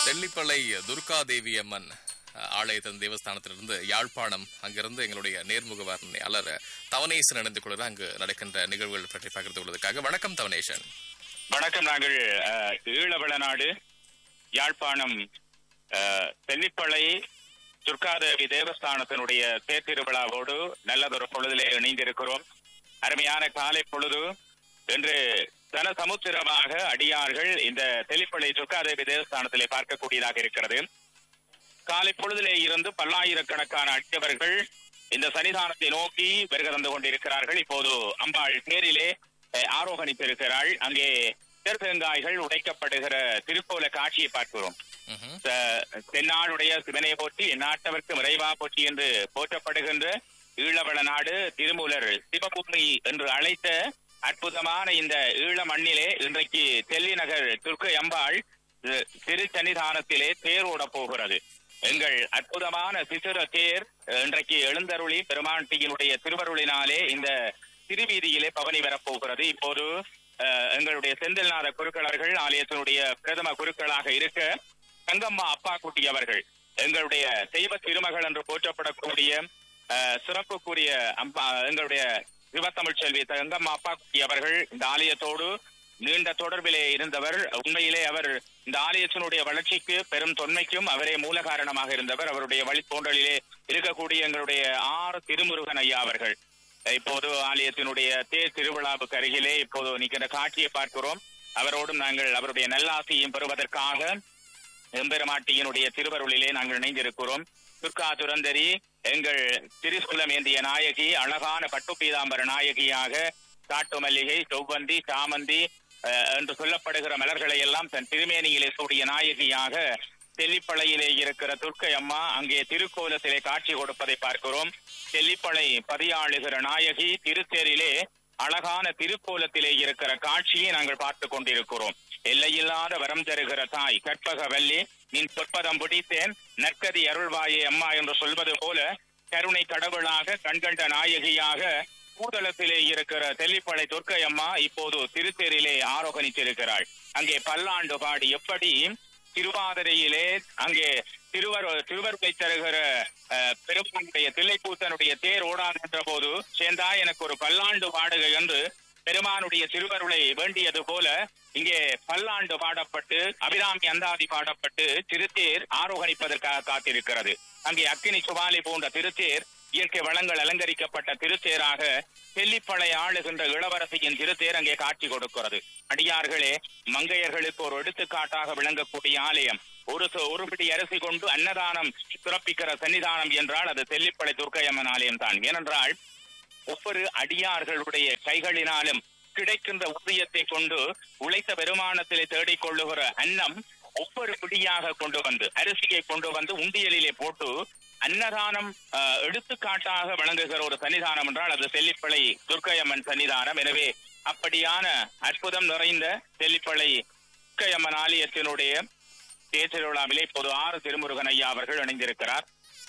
தெல்லிப்பளை துர்காதேவி அம்மன் அஹ், ஆலயத்தின் தேவஸ்தானத்திலிருந்து யாழ்ப்பாணம் அங்கிருந்து எங்களுடைய நேர்முக வர்ணையாளர் தவனேசன் இணைந்து கொள்கிறார் அங்கு நடக்கின்ற நிகழ்வுகள் பற்றி பகிர்ந்து கொள்வதற்காக வணக்கம் தவனேசன் வணக்கம் நாங்கள் அஹ், ஈழவளநாடு யாழ்ப்பாணம் அஹ், தெல்லிப்பளை துர்காதேவி தேவஸ்தானத்தினுடைய தேர்திருவிழாவோடு நல்லதொரு பொழுதிலே இணைந்திருக்கிறோம் அருமையான காலை பொழுது இன்று தனசமுத்திரமாக அடியார்கள் இந்த தெல்லிப்பளை துர்காதேவி தேவஸ்தானத்திலே பார்க்கக்கூடியதாக இருக்கிறது காலை பொழுதிலே இருந்து பல்லாயிரக்கணக்கான அடியவர்கள் இந்த சன்னிதானத்தை நோக்கி வருகை தந்து கொண்டிருக்கிறார்கள் இப்போது அம்பாள் தேரிலே அஹ், ஆரோகணித்திருக்கிறாள் அங்கே தெற்கங்காய்கள் உடைக்கப்படுகிற திருக்கோல காட்சியை பார்க்கிறோம் ம்ஹும். த- தென்னாடுடைய சிவனை போற்றி எந்நாட்டவர்க்கு விரைவா போற்றி என்று போற்றப்படுகின்ற ஈழவள நாடு திருமூலர் சிவபூமி என்று அழைத்த அற்புதமான இந்த ஈழ மண்ணிலே இன்றைக்கு தெல்லி நகர் துர்க்கை அம்பாள் அஹ், திருச்சன்னிதானத்திலே தேரோட போகிறது எங்கள் அற்புதமான சிசுர தேர் அஹ், இன்றைக்கு எழுந்தருளி பெருமாண்டியினுடைய திருவருளினாலே இந்த திருவீதியிலே பவனி வரப்போகிறது இப்போது அஹ், எங்களுடைய செந்தில்நாத குருக்களர்கள் ஆலயத்தினுடைய பிரதம குருக்களாக இருக்க தங்கம்மா அப்பா குட்டி அவர்கள் எங்களுடைய தெய்வ திருமகள் என்று போற்றப்படக்கூடிய அஹ், சிறப்புக்குரிய அம்பா எங்களுடைய சிவத்தமிழ் செல்வி தங்கம்மா அப்பா குட்டி அவர்கள் இந்த ஆலயத்தோடு நீண்ட தொடர்பிலே இருந்தவர் உண்மையிலே அவர் இந்த ஆலயத்தினுடைய வளர்ச்சிக்கு பெரும் தொன்மைக்கும் அவரே மூல காரணமாக இருந்தவர் அவருடைய வழித்தோன்றலிலே இருக்கக்கூடிய எங்களுடைய ஆறு திருமுருகன் ஐயா அவர்கள் இப்போது ஆலயத்தினுடைய தேர் திருவிழாவுக்கு அருகிலே இப்போது நிற்கிற காட்சியை பார்க்கிறோம் அவரோடும் நாங்கள் அவருடைய நல்லாசியும் பெறுவதற்காக எம்பெருமாட்டியினுடைய திருவருளிலே நாங்கள் இணைந்திருக்கிறோம் துர்கா துரந்தரி எங்கள் திரிசூலம் ஏந்திய நாயகி அழகான பட்டு பீதாம்பர நாயகியாக காட்டு மல்லிகை செவ்வந்தி சாமந்தி அஹ், என்று சொல்லப்படுகிற மலர்களை எல்லாம் தன் திருமேனியிலே சூடிய நாயகியாக தெல்லிப்பளையிலே இருக்கிற துர்க்கை அம்மா அங்கே திருக்கோலத்திலே காட்சி கொடுப்பதை பார்க்கிறோம் தெல்லிப்பளை பதியாளுகிற நாயகி திருத்தேரிலே அழகான திருக்கோலத்திலே இருக்கிற காட்சியை நாங்கள் பார்த்து கொண்டிருக்கிறோம் எல்லையில்லாத வரம் தருகிற தாய் கற்பக வல்லி நின் சொற்பதம் பிடித்தேன் நற்கதி அருள்வாயே அம்மா என்று சொல்வது போல கருணை கடவுளாக கண்கண்ட நாயகியாக பூதளத்திலே இருக்கிற தெல்லிப்பளை துர்க்கை அம்மா இப்போது திருத்தேரிலே ஆரோகணித்திருக்கிறாள் அங்கே பல்லாண்டு பாடி எப்படி திருவாதிரையிலே அங்கே திருவர் திருவருளை தருகிற அஹ், பெருமானுடைய தில்லைப்பூத்தனுடைய தேர் ஓடாகின்ற போது சேர்ந்தா எனக்கு ஒரு பல்லாண்டு பாடுக என்று பெருமானுடைய திருவருளை வேண்டியது போல இங்கே பல்லாண்டு பாடப்பட்டு அபிராமி அந்தாதி பாடப்பட்டு திருத்தேர் ஆரோகணிப்பதற்காக காத்திருக்கிறது அங்கே அக்கினி சுவாலி போன்ற திருத்தேர் இயற்கை வளங்கள் அலங்கரிக்கப்பட்ட திருத்தேராக தெல்லிப்பளை ஆளுகின்ற இளவரசியின் திருத்தேர் அங்கே காட்சி கொடுக்கிறது அடியார்களே மங்கையர்களுக்கு ஒரு எடுத்துக்காட்டாக விளங்கக்கூடிய ஆலயம் ஒரு ச- ஒரு பிடி அரிசி கொண்டு அன்னதானம் சிறப்பிக்கிற சன்னிதானம் என்றால் அது தெல்லிப்பளை துர்க்கையம்மன் ஆலயம் தான் ஏனென்றால் ஒவ்வொரு அடியார்களுடைய கைகளினாலும் கிடைக்கின்ற ஊதியத்தை கொண்டு உழைத்த வருமானத்திலே தேடிக் கொள்ளுகிற அன்னம் ஒவ்வொரு பிடியாக கொண்டு வந்து அரிசியை கொண்டு வந்து உண்டியலிலே போட்டு அன்னதானம் ஆஹ், எடுத்துக்காட்டாக வழங்குகிற ஒரு சன்னிதானம் என்றால் அது தெல்லிப்பளை துர்க்கையம்மன் சன்னிதானம் எனவே அப்படியான அற்புதம் நிறைந்த தெல்லிப்பளை துர்க்கையம்மன் ஆலயத்தினுடைய தேர்திருவிழாவிலே இப்போது ஆறு திருமுருகன் ஐயா அவர்கள் இணைந்திருக்கிறார்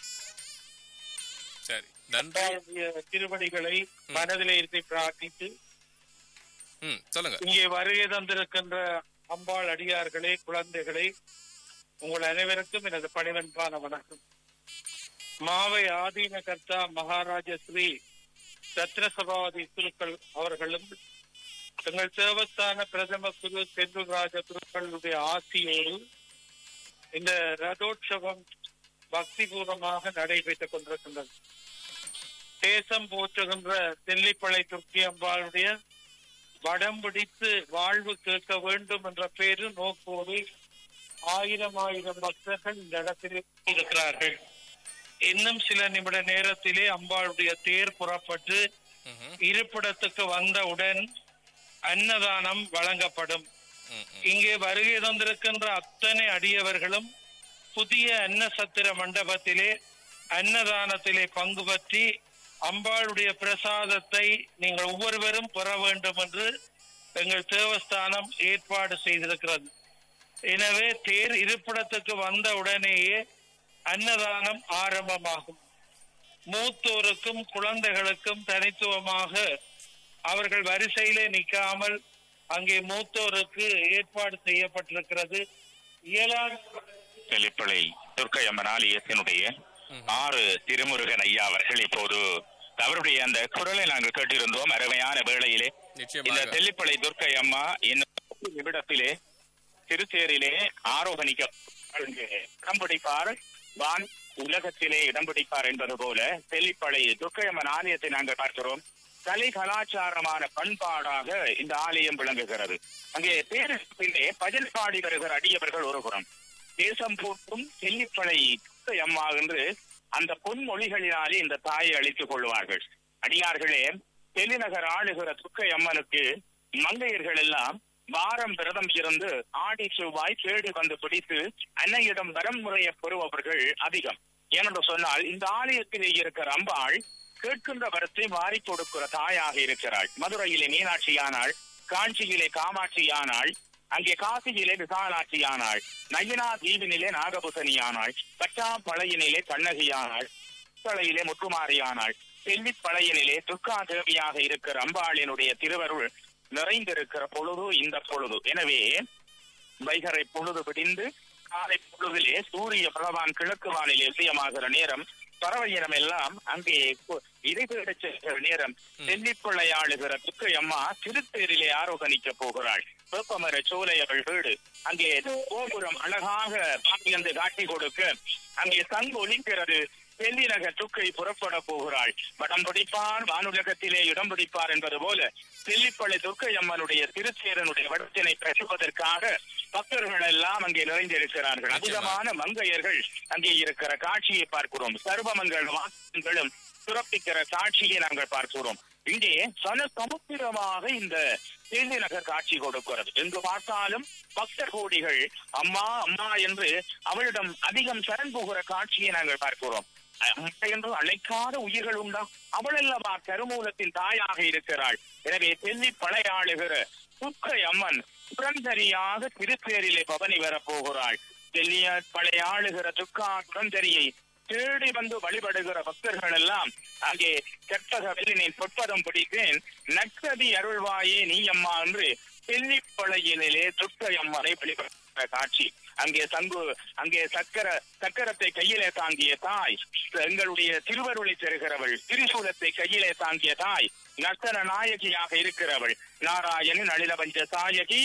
சரி நன்றி அம்பாளுடைய திருவடிகளை மனதிலே இருத்தி பிரார்த்தித்து ம் சொல்லுங்க இங்கே வருகை தந்திருக்கின்ற அம்பாள் அடியார்களே குழந்தைகளே உங்கள் அனைவருக்கும் எனது பணிவன்பான வணக்கம் மாவை ஆதீன கர்த்தா மகாராஜ ஸ்ரீ ரத்னசபாதி குருக்கள் அவர்களும் எங்கள் தேவஸ்தான பிரதம குரு செந்தூர்ராஜ குருக்களுடைய ஆசியோடு இந்த ரதோற்சவம் பக்திபூர்வமாக நடைபெற்றுக் கொண்டிருக்கின்றது தேசம் போற்றுகின்ற தெல்லிப்பளை துர்க்கி அம்பாளுடைய வடம் பிடித்து வாழ்வு கேட்க வேண்டும் என்ற பேரு நோக்கோடு ஆயிரம் ஆயிரம் பக்தர்கள் இந்த இடத்தில் இருக்கிறார்கள் இன்னும் சில நிமிட நேரத்திலே அம்பாளுடைய தேர் புறப்பட்டு ம்ஹும். இருப்பிடத்துக்கு வந்தவுடன் அன்னதானம் வழங்கப்படும் ம், ம். இங்கே வருகை தந்திருக்கின்ற அத்தனை அடியவர்களும் புதிய அன்னசத்திர மண்டபத்திலே அன்னதானத்திலே பங்கு பற்றி அம்பாளுடைய பிரசாதத்தை நீங்கள் ஒவ்வொருவரும் பெற வேண்டும் என்று எங்கள் தேவஸ்தானம் ஏற்பாடு செய்திருக்கிறது எனவே தேர் இருப்பிடத்துக்கு வந்த உடனேயே அன்னதானம் ஆரம்பமாகும் மூத்தோருக்கும் குழந்தைகளுக்கும் தனித்துவமாக அவர்கள் வரிசையிலே நிற்காமல் அங்கே மூத்தோருக்கு ஏற்பாடு செய்யப்பட்டிருக்கிறது இயலாதவர்களுக்கு தெளிப்பளை துர்க்கையம்மன் ஆலயத்தினுடைய ஆறு திருமுருகன் ஐயா அவர்கள் இப்போது அவருடைய அந்த குரலை நாங்கள் கேட்டிருந்தோம் அருமையான வேளையிலே இந்த நிச்சயமாக தெல்லிப்பளை துர்க்கை அம்மா இன்னும் நிமிடத்திலே திருச்சேரிலே ஆரோகணிக்க அங்கு இடம் பிடிப்பார் வான் உலகத்திலே இடம் பிடிப்பார் என்பது போல தெல்லிப்பளை துர்க்கையம்மன் ஆலயத்தை நாங்கள் பார்க்கிறோம் கலை கலாச்சாரமான பண்பாடாக இந்த ஆலயம் விளங்குகிறது அங்கே பேரிலே பஜல் பாடி வருகிற அடியவர்கள் ஒருபுறம் தேசம் போற்றும் தெல்லிப்பளை துர்க்கை அம்மா என்று அந்த பொன்மொழிகளினாலே இந்த தாயை அழித்துக் கொள்வார்கள் அடியார்களே தெளிநகர் ஆளுகிற துர்க்கை அம்மனுக்கு மங்கையர்கள் எல்லாம் வாரம் விரதம் இருந்து ஆடி செவ்வாய் தேடி வந்து பிடித்து அன்னையிடம் வரம் முறைய பெறுபவர்கள் அதிகம் ஏனென்று சொன்னால் இந்த ஆலயத்திலே இருக்கிற அம்பாள் கேட்கின்ற வரத்தை வாரி கொடுக்கிற தாயாக இருக்கிறாள் மதுரையிலே மீனாட்சியானாள் காஞ்சியிலே காமாட்சியானாள் அங்கே காசியிலே விசாலாட்சியானாள் நயினா தீவினிலே நாகபுசனியானாள் பட்டா பழையினிலே கண்ணகியானாள் தலையிலே முத்துமாரியானாள் செல்வி பழையனிலே துர்கா தேவியாக இருக்கிற அம்பாளினுடைய திருவருள் நிறைந்திருக்கிற பொழுது இந்த பொழுது எனவே வைகரை பொழுது விடிந்து காலை பொழுதிலே சூரிய பகவான் கிழக்கு வானிலே உதயமாகிற நேரம் பறவை இனம் எல்லாம் அங்கே கு- இடைபெறச் செல்கிற நேரம் செல்லிப்பிள்ளையாளுகிற துக்கை அம்மா திருத்தேரிலே ஆரோகணிக்க போகிறாள் வேப்பமர சோலையவள் வீடு அங்கே கோபுரம் அழகாக பாக்கியந்து காட்டி கொடுக்க அங்கே சங்கு ஒலிக்கிறது தெல்லிநக துக்கை புறப்பட போகிறாள் வடம் பிடிப்பார் வானுலகத்திலே இடம் பிடிப்பார் என்பது போல தெல்லிப்பள்ளி துர்க்கை அம்மனுடைய திருச்சேரனுடைய வடத்தினை பெற்றுவதற்காக பக்தர்கள் எல்லாம் அங்கே நிறைந்திருக்கிறார்கள் அதிகமான மங்கையர்கள் அங்கே இருக்கிற காட்சியை பார்க்கிறோம் சர்வமங்கள் வாக்குகளும் சுரப்பிக்கிற காட்சியை நாங்கள் பார்க்கிறோம் இங்கே சன சமுத்திரமாக இந்த தேனி நகர் காட்சி கொடுக்கிறது எங்கு பார்த்தாலும் பக்தர் கோடிகள் அம்மா அம்மா என்று அவளிடம் அதிகம் சரண் போகிற காட்சியை நாங்கள் பார்க்கிறோம் அம்மா என்று அழைக்காத உயிர்கள் உண்டா அவளல்லவா கருமூலத்தின் தாயாக இருக்கிறாள் எனவே தெல்லி பழையாளுகிற துக்கை அம்மன் புரந்தரியாக திருப்பேரிலே பவனி வரப்போகிறாள் தெல்லிய பழையாளுகிற துக்கா புரந்தரியை தேடி வந்து வழிபடுகிற பக்தர்கள் எல்லாம் அங்கே கெட்டக வெள்ளினின் பொற்பதம் பிடித்தேன் நக்கதி அருள்வாயே நீ அம்மா என்று தெல்லிப்பழையிலே துர்க்கை அம்மனை வழிபடுகிற காட்சி அங்கே சங்கு அங்கே சக்கர சக்கரத்தை கையிலே தாங்கிய தாய் எங்களுடைய திருவருளை தருகிறவள் திரிசூலத்தை கையிலே தாங்கிய தாய் நர்த்தன நாயகியாக இருக்கிறவள் நாராயணன் அழிலபஞ்ச சாயகி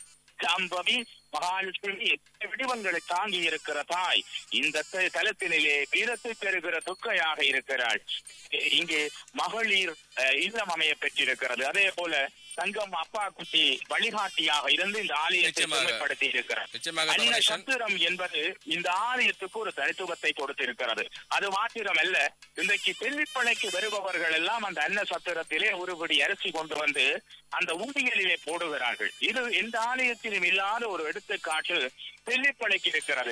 சாம்பவி மகாலட்சுமி விடிவங்களை தாங்கி இருக்கிற தாய் இந்த த- தலத்தினிலே வீரத்தை பெறுகிற துக்கையாக இருக்கிறாள் இ- இங்கே மகளிர் அஹ், இல்லம் அமைய பெற்றிருக்கிறது அதே போல தங்கம் அப்பா குட்டி வழிகாட்டியாக இருந்து இந்த ஆலயத்தை நிச்சயமாக. செம்மைப்படுத்தி இருக்கிறார் நிச்சயமாக அன்ன கணேசன். சத்திரம் என்பது இந்த ஆலயத்துக்கு ஒரு தனித்துவத்தை கொடுத்திருக்கிறது அது மாத்திரம் அல்ல இன்றைக்கு தெல்லிப்பளைக்கு வருபவர்கள் எல்லாம் அந்த அன்ன சத்திரத்திலே ஒருபடி அரிசி கொண்டு வந்து அந்த உண்டியலிலே போடுகிறார்கள் இது எந்த ஆலயத்திலும் இல்லாத ஒரு எடுத்துக்காட்டு தெல்லிப்பளைக்கு இருக்கிறது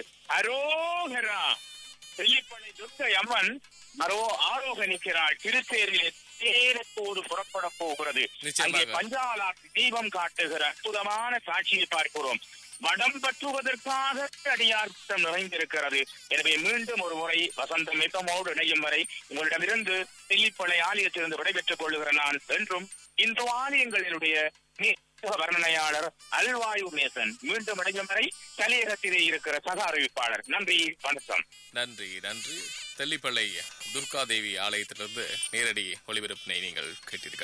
அரோகரா தெல்லிப்பளை துர்க்கை அம்மன் அரோ ஆரோகணிக்கிறாள் திருத்தேரிலே தேரத்தோடு புறப்பட போகிறது அங்கே நிச்சயமாக. பஞ்சாலா தீபம் காட்டுகிற அற்புதமான காட்சியை பார்க்கிறோம் வடம் பற்றுவதற்காக அடியார் கூட்டம் நிறைந்திருக்கிறது எனவே மீண்டும் ஒரு முறை வசந்த மிதமோடு இணையும் வரை உங்களிடமிருந்து தெல்லிப்பளை ஆலயத்திலிருந்து விடைபெற்றுக் கொள்ளுகிற நான் என்றும் இந்த ஆலயங்களினுடைய நீ- வர்ணனையாளர் அல்வாயு நேசன் மீண்டும் இணையும் வரை தலையகத்திலே இருக்கிற சக அறிவிப்பாளர் நன்றி வணக்கம் நன்றி நன்றி தெல்லிப்பள்ளை துர்காதேவி ஆலயத்திலிருந்து நேரடி ஒளிபரப்பினை நீங்கள் கேட்டீர்கள்